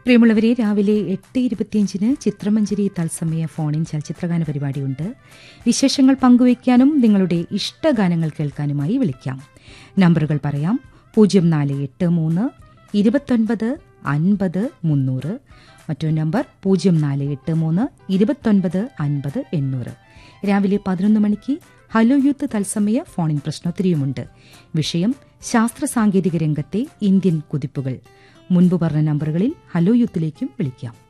പ്രിയമുള്ളവരെ രാവിലെ എട്ട് ഇരുപത്തിയഞ്ചിന് ചിത്രമഞ്ജരി തത്സമയ ഫോണിൻ ചലച്ചിത്രഗാന പരിപാടിയുണ്ട് വിശേഷങ്ങൾ പങ്കുവയ്ക്കാനും നിങ്ങളുടെ ഇഷ്ടഗാനങ്ങൾ കേൾക്കാനുമായി വിളിക്കാം നമ്പറുകൾ പറയാം പൂജ്യം നാല് എട്ട് മൂന്ന് ഇരുപത്തൊൻപത് അൻപത് മുന്നൂറ് മറ്റൊരു നമ്പർ പൂജ്യം നാല് എട്ട് മൂന്ന് ഇരുപത്തൊൻപത് അൻപത് എണ്ണൂറ് രാവിലെ പതിനൊന്ന് മണിക്ക് ഹലോ യൂത്ത് തത്സമയ ഫോണിൻ പ്രശ്നോത്തരിയുമുണ്ട് വിഷയം ശാസ്ത്ര സാങ്കേതിക രംഗത്തെ ഇന്ത്യൻ കുതിപ്പുകൾ മുൻപ് പറഞ്ഞ നമ്പറുകളിൽ ഹലോ യൂത്തിലേക്കും വിളിക്കാം